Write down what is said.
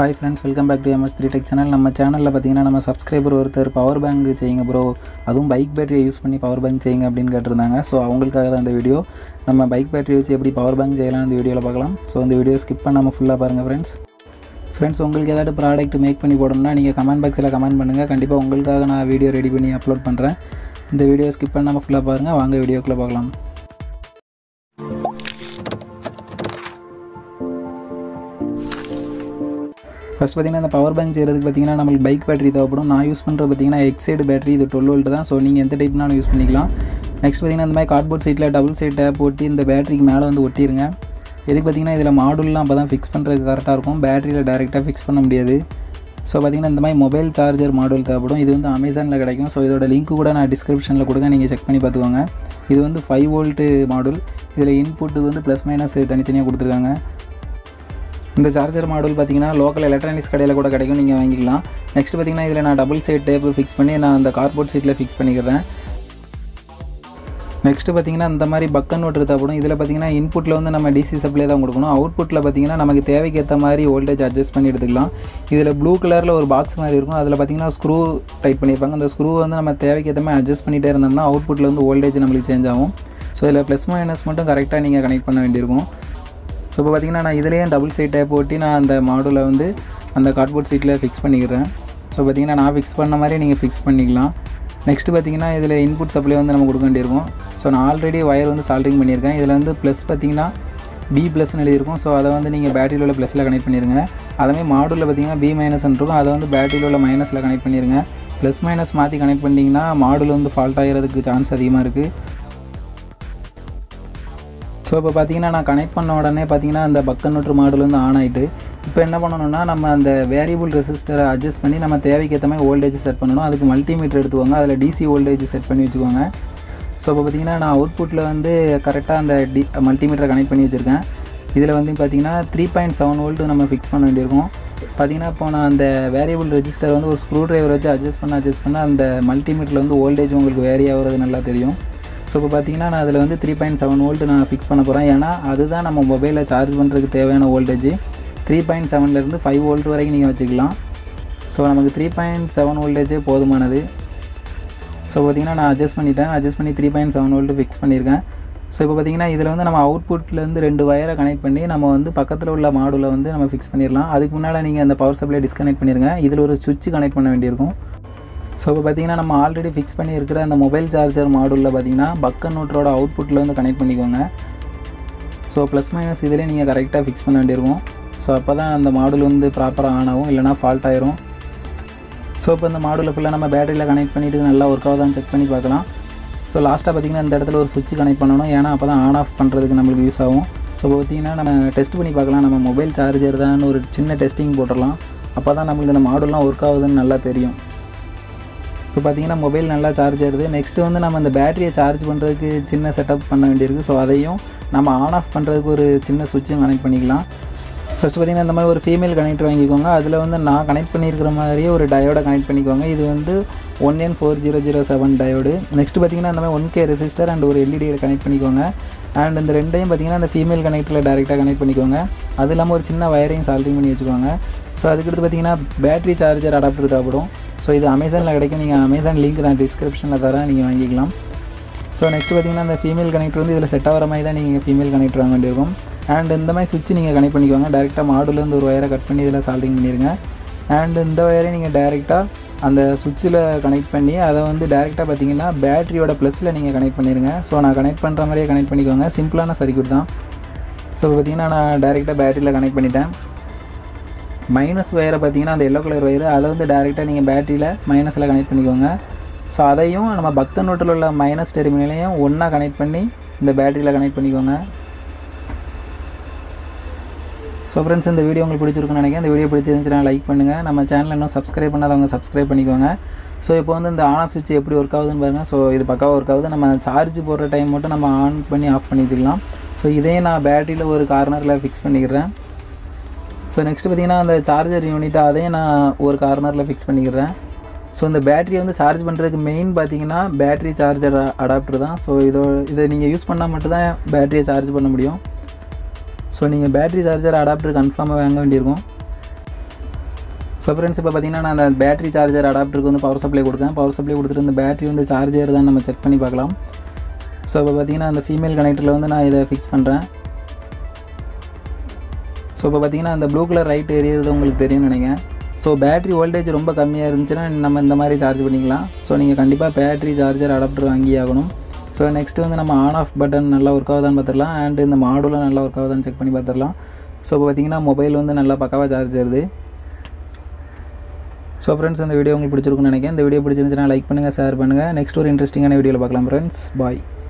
hi friends welcome back to MS three tech channel நம்ம சேனலில் பார்த்தீங்கன்னா நம்ம சப்ஸ்கிரைபர் ஒருத்தர் பவர் பேங்க் செய்யுங்க ப்ரோ அதுவும் பைக் பேட்டரியை யூஸ் பண்ணி பவர் பேங்க் செய்யுங்க அப்படின்னு கேட்டிருந்தாங்க ஸோ அவங்களுக்காக தான் இந்த வீடியோ நம்ம பைக் பேட்டரி வச்சு எப்படி பவர் பேங்க் செய்யலாம் இந்த வீடியோவில் பார்க்கலாம் ஸோ இந்த வீடியோ ஸ்கிப் பண்ணாமல் ஃபுல்லாக பாருங்கள் ஃப்ரெண்ட்ஸ் ஃப்ரெண்ட்ஸ் உங்களுக்கு ஏதாவது ப்ராடக்ட் மேக் பண்ணி போடணும்னா நீங்கள் கமெண்ட் பாக்ஸில் கமெண்ட் பண்ணுங்கள் கண்டிப்பாக உங்களுக்காக நான் வீடியோ ரெடி பண்ணி அப்லோட் பண்ணுறேன் இந்த வீடியோ ஸ்கிப் பண்ணாமல் ஃபுல்லாக பாருங்கள் வாங்க வீடியோக்குள்ளே பார்க்கலாம் ஃபஸ்ட் பார்த்தீங்கன்னா இந்த பவர் பேங்க் செய்கிறதுக்கு பார்த்தீங்கன்னா நம்மளுக்கு பைக் பேட்டரி தேவைப்படும் நான் யூஸ் பண்ணுறது பார்த்தீங்கன்னா எக்ஸைடு பேட்டரி இது டுவெல் வோல்ட் தான் ஸோ நீங்கள் எந்த டைப்னாலும் யூஸ் பண்ணிக்கலாம் நெக்ஸ்ட் பார்த்தீங்கன்னா இந்த மாதிரி கார்ட்போர்ட் சீட்டில் டபுள் சைட் டேப் ஒட்டி இந்த பேட்டரிக்கு மேலே வந்து ஒட்டிடுங்க எதுக்கு பார்த்தீங்கன்னா இதில் மாடுல்லாம் அப்போ தான் ஃபிக்ஸ் பண்ணுறதுக்கு கரெக்டாக இருக்கும் பேட்டரியில் டேரெக்டாக ஃபிக்ஸ் பண்ண முடியாது ஸோ பார்த்தீங்கன்னா இந்த மாதிரி மொபைல் சார்ஜர் மாடல் தேவைப்படும் இது வந்து அமேசானில் கிடைக்கும் ஸோ இதோட லிங்க் கூட நான் டிஸ்கிரிப்ஷனில் கொடுங்க நீங்கள் செக் பண்ணி பார்த்துக்கோங்க இது வந்து ஃபைவ் வோல்ட்டு மாடல் இதில் இன்புட்டு வந்து ப்ளஸ் மைனஸ் தனித்தனியாக கொடுத்துருக்காங்க இந்த சார்ஜர் மாடல் பார்த்தீங்கன்னா லோக்கல் எலக்ட்ரானிக்ஸ் கடையில் கூட கிடைக்கும் நீங்கள் வாங்கிக்கலாம் நெக்ஸ்ட் பார்த்தீங்கன்னா இதில் நான் டபுள் சைட் டேப் ஃபிக்ஸ் பண்ணி நான் அந்த கார்போர்ட் சீட்டில் ஃபிக்ஸ் பண்ணிக்கிறேன் நெக்ஸ்ட்டு பார்த்தீங்கன்னா இந்த மாதிரி பக்கன் நோட் தேவைப்படும் இதில் பார்த்தீங்கன்னா இன்புட்டில் வந்து நம்ம டிசி சப்ளை தான் கொடுக்கணும் அவுட்புட்டில் பார்த்தீங்கன்னா நமக்கு தேவைக்கு ஏற்ற மாதிரி வோல்டேஜ் அட்ஜஸ்ட் பண்ணி எடுத்துக்கலாம் இதில் ப்ளூ கலரில் ஒரு பாக்ஸ் மாதிரி இருக்கும் அதில் பார்த்தீங்கன்னா ஸ்க்ரூ டைட் பண்ணியிருப்பாங்க அந்த ஸ்க்ரூ வந்து நம்ம தேவைக்கு ஏற்ற மாதிரி அட்ஜஸ்ட் பண்ணிகிட்டே இருந்தோம்னா அவுட்புட்டில் வந்து வோல்டேஜ் நம்மளுக்கு சேஞ்ச் ஆகும் ஸோ இதில் ப்ளஸ் மைனஸ் மட்டும் கரெக்டாக நீங்கள் கனெக்ட் பண்ண வேண்டியிருக்கும் ஸோ இப்போ பார்த்தீங்கன்னா நான் இதுலேயும் டபுள் சைட் டேப் ஒட்டி நான் அந்த மாடலை வந்து அந்த கார்ட்போர்ட் சீட்டில் ஃபிக்ஸ் பண்ணிக்கிறேன் ஸோ பார்த்தீங்கன்னா நான் ஃபிக்ஸ் பண்ண மாதிரி நீங்கள் ஃபிக்ஸ் பண்ணிக்கலாம் நெக்ஸ்ட்டு பார்த்தீங்கன்னா இதில் இன்புட் சப்ளை வந்து நம்ம கொடுக்க வேண்டியிருக்கும் ஸோ நான் ஆல்ரெடி ஒயர் வந்து சால்ட்ரிங் பண்ணியிருக்கேன் இதில் வந்து ப்ளஸ் பார்த்தீங்கன்னா பி ப்ளஸ்னு எழுதியிருக்கும் ஸோ அதை வந்து நீங்கள் பேட்டரியில் உள்ள ப்ளஸில் கனெக்ட் பண்ணிடுங்க அதேமாதிரி மாடலில் பார்த்தீங்கன்னா பி மைனஸ்ன்னு இருக்கும் அதை வந்து பேட்டரியில் உள்ள மைனஸில் கனெக்ட் பண்ணிடுங்க ப்ளஸ் மைனஸ் மாற்றி கனெக்ட் பண்ணிங்கன்னா மாடல் வந்து ஃபால்ட் ஆகிறதுக்கு சான்ஸ் அதிகமாக இருக்குது ஸோ இப்போ பார்த்தீங்கன்னா நான் கனெக்ட் பண்ண உடனே பார்த்தீங்கன்னா அந்த பக்கன் நோட்ரு மாடல் வந்து ஆன் ஆகிட்டு இப்போ என்ன பண்ணணும்னா நம்ம அந்த வேரியபிள் ரெசிஸ்டரை அட்ஜஸ்ட் பண்ணி நம்ம தேவைக்கு ஏற்ற மாதிரி வோல்டேஜ் செட் பண்ணணும் அதுக்கு மல்டிமீட்டர் எடுத்துக்கோங்க அதில் டிசி வோல்டேஜ் செட் பண்ணி வச்சுக்கோங்க ஸோ இப்போ பார்த்தீங்கன்னா நான் அவுட்புட்டில் வந்து கரெக்டாக அந்த டி மல்டிமீட்டரை கனெக்ட் பண்ணி வச்சுருக்கேன் இதில் வந்து பார்த்தீங்கன்னா த்ரீ பாயிண்ட் செவன் வோல்ட்டு நம்ம ஃபிக்ஸ் பண்ண வேண்டியிருக்கும் பார்த்தீங்கன்னா இப்போ நான் அந்த வேரியபிள் ரெஜிஸ்டர் வந்து ஒரு ஸ்க்ரூ ட்ரைவர் வச்சு அட்ஜஸ்ட் பண்ண அட்ஜஸ்ட் பண்ண அந்த மல்டிமீட்டரில் வந்து வோல்டேஜ் உங்களுக்கு வேரி ஆகிறது நல்லா தெரியும் ஸோ இப்போ பார்த்தீங்கன்னா நான் அதில் வந்து த்ரீ பாயிண்ட் செவன் வோல்ட் நான் ஃபிக்ஸ் பண்ண போகிறேன் ஏன்னா அதுதான் நம்ம மொபைலில் சார்ஜ் பண்ணுறதுக்கு தேவையான வோல்டேஜ் த்ரீ பாயிண்ட் செவன்லேருந்து ஃபைவ் வோல்ட் வரைக்கும் நீங்கள் வச்சுக்கலாம் ஸோ நமக்கு த்ரீ பாயிண்ட் செவன் வோல்டேஜே போதுமானது ஸோ பார்த்தீங்கன்னா நான் அட்ஜஸ்ட் பண்ணிட்டேன் அட்ஜஸ்ட் பண்ணி three point seven volt fix பண்ணியிருக்கேன் ஸோ இப்போ பார்த்தீங்கன்னா இதில் வந்து நம்ம அவுட்புட்லேருந்து ரெண்டு வயரை கனெக்ட் பண்ணி நம்ம வந்து பக்கத்தில் உள்ள மாடலை வந்து நம்ம ஃபிக்ஸ் பண்ணிடலாம் அதுக்கு முன்னால் நீங்கள் அந்த பவர் சப்ளை டிஸ்கனெக்ட் பண்ணிடுங்க இதில் ஒரு சுவிட்ச் கனெக்ட் பண்ண வேண்டியிருக்கும் ஸோ இப்போ பார்த்தீங்கன்னா நம்ம ஆல்ரெடி ஃபிக்ஸ் பண்ணி இருக்கிற அந்த மொபைல் சார்ஜர் மாடலில் பார்த்தீங்கன்னா பக்கன் நோட்டரோட அவுட்புட்டில் வந்து கனெக்ட் பண்ணிக்கோங்க ஸோ ப்ளஸ் மைனஸ் இதிலே நீங்கள் கரெக்டாக ஃபிக்ஸ் பண்ண வேண்டியிருக்கும் ஸோ அப்போ தான் அந்த மாடல் வந்து ப்ராப்பராக ஆன் ஆகும் இல்லைனா ஃபால்ட் ஆயிரும் ஸோ இப்போ இந்த மாடலை ஃபுல்லாக நம்ம பேட்டரியில் கனெக்ட் பண்ணிவிட்டு நல்லா ஒர்க் ஆகுதான்னு செக் பண்ணி பார்க்கலாம் ஸோ லாஸ்ட்டாக பார்த்தீங்கன்னா இந்த இடத்துல ஒரு சுவிட்ச் கனெக்ட் பண்ணணும் ஏன்னா அப்போ தான் ஆன் ஆஃப் பண்ணுறதுக்கு நம்மளுக்கு யூஸ் ஆகும் ஸோ பார்த்தீங்கன்னா நம்ம டெஸ்ட் பண்ணி பார்க்கலாம் நம்ம மொபைல் சார்ஜர் தான் ஒரு சின்ன டெஸ்டிங் போட்டுடலாம் அப்போ தான் நம்மளுக்கு இந்த மாடல்லாம் ஒர்க் ஆகுதுன்னு நல்லா தெரியும் இப்போ பார்த்தீங்கன்னா மொபைல் நல்லா சார்ஜ் ஆகுது நெக்ஸ்ட்டு வந்து நம்ம அந்த பேட்டரியை சார்ஜ் பண்ணுறதுக்கு சின்ன செட்டப் பண்ண வேண்டியிருக்கு ஸோ அதையும் நம்ம ஆன் ஆஃப் பண்ணுறதுக்கு ஒரு சின்ன சுவிட்சும் கனெக்ட் பண்ணிக்கலாம் ஃபஸ்ட்டு பார்த்தீங்கன்னா இந்த மாதிரி ஒரு ஃபீமேல் கனெக்டர் வாங்கிக்கோங்க அதில் வந்து நான் கனெக்ட் பண்ணியிருக்கிற மாதிரியே ஒரு டயோடை கனெக்ட் பண்ணிக்கோங்க இது வந்து one N four zero zero seven diode next பார்த்தீங்கன்னா இந்த மாதிரி ஒன் கே ரெசிஸ்டர் அண்ட் ஒரு எல்இடியை கனெக்ட் பண்ணிக்கோங்க அண்ட் இந்த ரெண்டையும் பார்த்தீங்கன்னா அந்த ஃபீமேல் கனெக்டரில் டேரெக்டாக கனெக்ட் பண்ணிக்கோங்க அது இல்லாமல் ஒரு சின்ன வயரையும் சால்ட்ரிங் பண்ணி வச்சுக்கோங்க ஸோ அதுக்கடுத்து பார்த்தீங்கன்னா பேட்டரி சார்ஜர் அடாப்டர் தேவைப்படும் ஸோ இது அமேசானில் கிடைக்கும் நீங்கள் அமேசான் லிங்க் நான் டிஸ்கிரிப்ஷனில் தரேன் நீங்கள் வாங்கிக்கலாம் ஸோ நெக்ஸ்ட் பார்த்தீங்கன்னா அந்த ஃபீமேல் கனெக்டர் வந்து இதில் செட் ஆகிற மாதிரி தான் நீங்கள் ஃபீமேல் கனெக்டர் வாங்க வேண்டியிருக்கும் அண்ட் இந்த மாதிரி சுவிட்ச் நீங்கள் கனெக்ட் பண்ணிக்கோங்க டேரெக்டாக மாடுலேருந்து ஒரு ஒயரை கட் பண்ணி இதில் சால்டிங் பண்ணிடுங்க அண்ட் இந்த ஒயரை நீங்கள் டேரெக்டாக அந்த சுவிட்சில் கனெக்ட் பண்ணி அதை வந்து டேரெக்டாக பார்த்தீங்கன்னா பேட்டரியோட ப்ளஸில் நீங்கள் கனெக்ட் பண்ணிடுங்க ஸோ நான் கனெக்ட் பண்ணுற மாதிரியே கனெக்ட் பண்ணிக்கோங்க சிம்பிளான சர்க்யூட் தான் ஸோ பார்த்தீங்கன்னா நான் டேரெக்டாக பேட்டரியில் கனெக்ட் பண்ணிட்டேன் மைனஸ் ஒயரை பார்த்தீங்கன்னா அந்த எல்லோ கலர் ஒயரு அதை வந்து டேரெக்டாக நீங்கள் பேட்டரியில் மைனஸில் கனெக்ட் பண்ணிக்கோங்க ஸோ அதையும் நம்ம பக்த நோட்டில் உள்ள மைனஸ் டெர்மினலையும் ஒன்றா கனெக்ட் பண்ணி இந்த பேட்டரியில் கனெக்ட் பண்ணிக்கோங்க ஸோ ஃப்ரெண்ட்ஸ் இந்த வீடியோ உங்களுக்கு பிடிச்சிருக்குன்னு நினைக்கிறேன் இந்த வீடியோ பிடிச்சிருந்துச்சுன்னா லைக் பண்ணுங்கள் நம்ம சேனல் இன்னும் சப்ஸ்கிரைப் பண்ணாதவங்க சப்ஸ்கிரைப் பண்ணிக்கோங்க ஸோ இப்போ வந்து இந்த ஆன் ஆஃப் சுவிட்ச் எப்படி ஒர்க் ஆகுதுன்னு பாருங்கள் ஸோ இது பக்காவாக ஒர்க் ஆகுது நம்ம சார்ஜ் போடுற டைம் மட்டும் நம்ம ஆன் பண்ணி ஆஃப் பண்ணி வச்சுக்கலாம் ஸோ இதே நான் பேட்டரியில் ஒரு கார்னரில் ஃபிக்ஸ் பண்ணிக்கிறேன் ஸோ நெக்ஸ்ட் பார்த்திங்கன்னா அந்த சார்ஜர் யூனிட்டை அதையும் நான் ஒரு கார்னரில் ஃபிக்ஸ் பண்ணிக்கிறேன் ஸோ இந்த பேட்டரியை வந்து சார்ஜ் பண்ணுறதுக்கு மெயின் பார்த்தீங்கன்னா பேட்டரி சார்ஜர் அடாப்டர் தான் ஸோ இதோ இதை நீங்கள் யூஸ் பண்ணால் மட்டும்தான் பேட்டரியை சார்ஜ் பண்ண முடியும் ஸோ நீங்கள் பேட்டரி சார்ஜர் அடாப்டர் கன்ஃபார்மாக வாங்க வேண்டியிருக்கும் ஸோ ஃப்ரெண்ட்ஸ் இப்போ பார்த்தீங்கன்னா நான் அந்த பேட்டரி சார்ஜர் அடாப்டருக்கு வந்து பவர் சப்ளை கொடுத்தேன் பவர் சப்ளை கொடுத்துட்டு இந்த பேட்டரி வந்து சார்ஜர் தான் நம்ம செக் பண்ணி பார்க்கலாம் ஸோ இப்போ பார்த்தீங்கன்னா அந்த ஃபீமேல் கனெக்டரில் வந்து நான் இதை ஃபிக்ஸ் பண்ணுறேன் ஸோ இப்போ பார்த்தீங்கன்னா அந்த ப்ளூ கலர் லைட் எரியுறது உங்களுக்கு தெரியும்னு நினைக்கிறேன் ஸோ பேட்டரி வோல்டேஜ் ரொம்ப கம்மியாக இருந்துச்சுன்னா நம்ம இந்த மாதிரி சார்ஜ் பண்ணிக்கலாம் ஸோ நீங்கள் கண்டிப்பாக பேட்டரி சார்ஜர் அடாப்டர் வாங்கி ஆகணும் ஸோ நெக்ஸ்ட்டு வந்து நம்ம ஆன் ஆஃப் பட்டன் நல்லா ஒர்க் ஆகுதான்னு பார்த்துடலாம் அண்ட் இந்த மாடுலாம் நல்லா ஒர்க் ஆகுதான்னு செக் பண்ணி பார்த்துடலாம் ஸோ இப்போ பார்த்தீங்கன்னா மொபைல் வந்து நல்லா பக்காவாக சார்ஜ் ஆகுது ஸோ ஃப்ரெண்ட்ஸ் இந்த வீடியோ உங்களுக்கு பிடிச்சிருக்குன்னு நினைக்கிறேன் இந்த வீடியோ பிடிச்சிருந்துச்சுன்னா லைக் பண்ணுங்கள் ஷேர் பண்ணுங்கள் நெக்ஸ்ட் ஒரு இன்ட்ரெஸ்டிங்கான வீடியோவில் பார்க்கலாம் ஃப்ரெண்ட்ஸ் பாய்